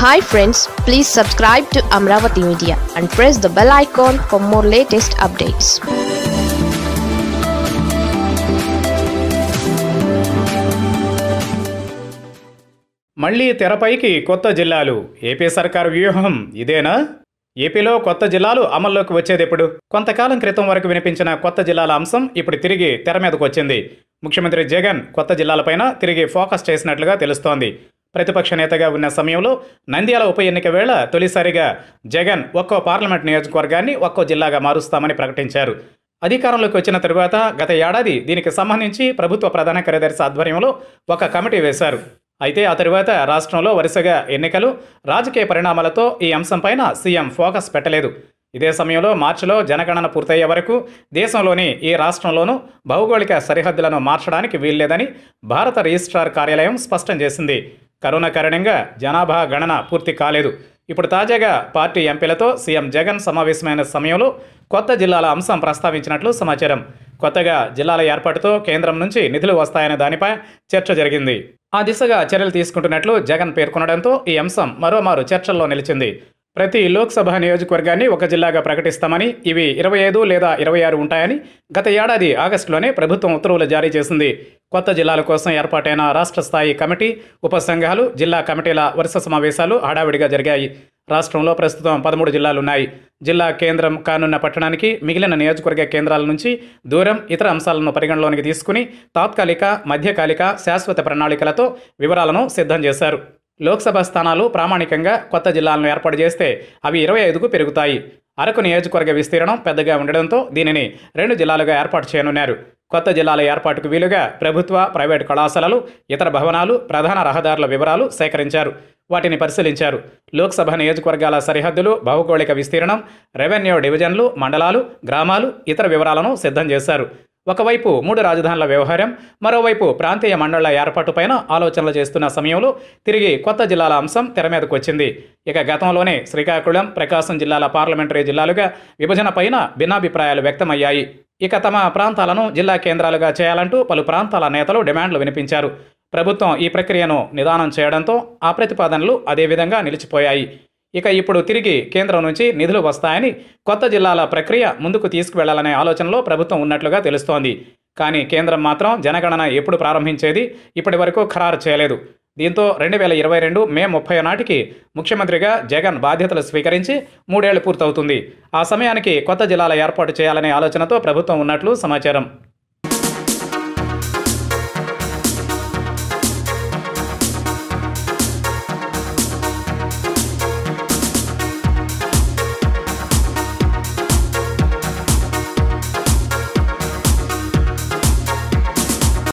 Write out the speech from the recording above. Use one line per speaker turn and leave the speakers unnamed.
hi friends please subscribe to Amaravati media and press the bell icon for more latest updates
మళ్లీ తెరపైకి కొత్త జిల్లాలు AP సర్కారు వ్యూహం ఇదేనా ఏపీలో కొత్త జిల్లాలు అమల్లోకి వచ్చేదెప్పుడు కొంతకాలం క్రితం వరకు వినిపించిన కొత్త జిల్లాల అంశం ఇప్పుడు తిరిగి తెర మీదకు వచ్చింది ముఖ్యమంత్రి జగన్ కొత్త జిల్లాలపైన తిరిగి ఫోకస్ చేసినట్లుగా తెలుస్తోంది ప్రతిపక్ష నేతగా ఉన్న సమయంలో నంద్యాల ఉప ఎన్నిక వేళ తొలిసారిగా జగన్ ఒక్కో పార్లమెంట్ నియోజకవర్గాన్ని ఒక్కో జిల్లాగా మారుస్తామని ప్రకటించారు అధికారంలోకి వచ్చిన తరువాత గత ఏడాది దీనికి సంబంధించి ప్రభుత్వ ప్రధాన కార్యదర్శి ఆధ్వర్యంలో ఒక కమిటీ వేశారు అయితే ఆ తరువాత రాష్ట్రంలో వరుసగా ఎన్నికలు రాజకీయ పరిణామాలతో ఈ అంశంపైన సీఎం ఫోకస్ పెట్టలేదు ఇదే సమయంలో మార్చిలో జనగణన పూర్తయ్యే వరకు దేశంలోని ఏ రాష్ట్రంలోనూ భౌగోళిక సరిహద్దులను మార్చడానికి వీల్లేదని భారత రిజిస్ట్రార్ కార్యాలయం స్పష్టం చేసింది కరోనా కారణంగా జనాభా గణన పూర్తి కాలేదు ఇప్పుడు తాజాగా పార్టీ ఎంపీలతో సీఎం జగన్ సమావేశమైన సమయంలో కొత్త జిల్లాల అంశం ప్రస్తావించినట్లు సమాచారం కొత్తగా జిల్లాల ఏర్పాటుతో కేంద్రం నుంచి నిధులు వస్తాయనే దానిపై చర్చ జరిగింది ఆ దిశగా చర్యలు తీసుకుంటున్నట్లు జగన్ పేర్కొనడంతో ఈ అంశం మరోమారు చర్చల్లో నిలిచింది ప్రతి లోక్సభ నియోజకవర్గాన్ని ఒక జిల్లాగా ప్రకటిస్తామని ఇవి ఇరవై ఐదు లేదా ఇరవై ఆరు ఉంటాయని గత ఏడాది ఆగస్టులోనే ప్రభుత్వం ఉత్తర్వులు జారీ చేసింది కొత్త జిల్లాల కోసం ఏర్పాటైన రాష్ట్ర స్థాయి కమిటీ ఉపసంఘాలు జిల్లా కమిటీల వరుస సమావేశాలు హడావిడిగా జరిగాయి రాష్ట్రంలో ప్రస్తుతం పదమూడు జిల్లాలున్నాయి జిల్లా కేంద్రం కానున్న పట్టణానికి మిగిలిన నియోజకవర్గ కేంద్రాల నుంచి దూరం ఇతర అంశాలను పరిగణలోనికి తీసుకుని తాత్కాలిక మధ్యకాలిక శాశ్వత ప్రణాళికలతో వివరాలను సిద్ధం చేశారు లోక్సభ స్థానాలు ప్రామాణికంగా కొత్త జిల్లాలను ఏర్పాటు చేస్తే అవి ఇరవై ఐదుకు పెరుగుతాయి అరకు నియోజకవర్గ విస్తీర్ణం పెద్దగా ఉండడంతో దీనిని రెండు జిల్లాలుగా ఏర్పాటు చేయనున్నారు కొత్త జిల్లాల ఏర్పాటుకు వీలుగా ప్రభుత్వ ప్రైవేటు కళాశాలలు ఇతర భవనాలు ప్రధాన రహదారుల వివరాలు సేకరించారు వాటిని పరిశీలించారు లోక్సభ నియోజకవర్గాల సరిహద్దులు భౌగోళిక విస్తీర్ణం రెవెన్యూ డివిజన్లు మండలాలు గ్రామాలు ఇతర వివరాలను సిద్ధం చేశారు ఒకవైపు మూడు రాజధానుల వ్యవహారం మరోవైపు ప్రాంతీయ మండళ్ల ఏర్పాటుపైన ఆలోచనలు చేస్తున్న సమయంలో తిరిగి కొత్త జిల్లాల అంశం తెర మీదకు వచ్చింది ఇక గతంలోనే శ్రీకాకుళం ప్రకాశం జిల్లాల పార్లమెంటరీ జిల్లాలుగా విభజనపైన భిన్నాభిప్రాయాలు వ్యక్తమయ్యాయి ఇక తమ ప్రాంతాలను జిల్లా కేంద్రాలుగా చేయాలంటూ పలు ప్రాంతాల నేతలు డిమాండ్లు వినిపించారు ప్రభుత్వం ఈ ప్రక్రియను నిదానం చేయడంతో ఆ ప్రతిపాదనలు అదేవిధంగా నిలిచిపోయాయి ఇక ఇప్పుడు తిరిగి కేంద్రం నుంచి నిధులు వస్తాయని కొత్త జిల్లాల ప్రక్రియ ముందుకు తీసుకువెళ్లాలనే ఆలోచనలో ప్రభుత్వం ఉన్నట్లుగా తెలుస్తోంది కానీ కేంద్రం మాత్రం జనగణన ఎప్పుడు ప్రారంభించేది ఇప్పటి వరకు ఖరారు చేయలేదు దీంతో రెండు వేల ఇరవై రెండు మే ముప్పై నాటికి ముఖ్యమంత్రిగా జగన్ బాధ్యతలు స్వీకరించి మూడేళ్లు పూర్తవుతుంది ఆ సమయానికి కొత్త జిల్లాల ఏర్పాటు చేయాలనే ఆలోచనతో ప్రభుత్వం ఉన్నట్లు సమాచారం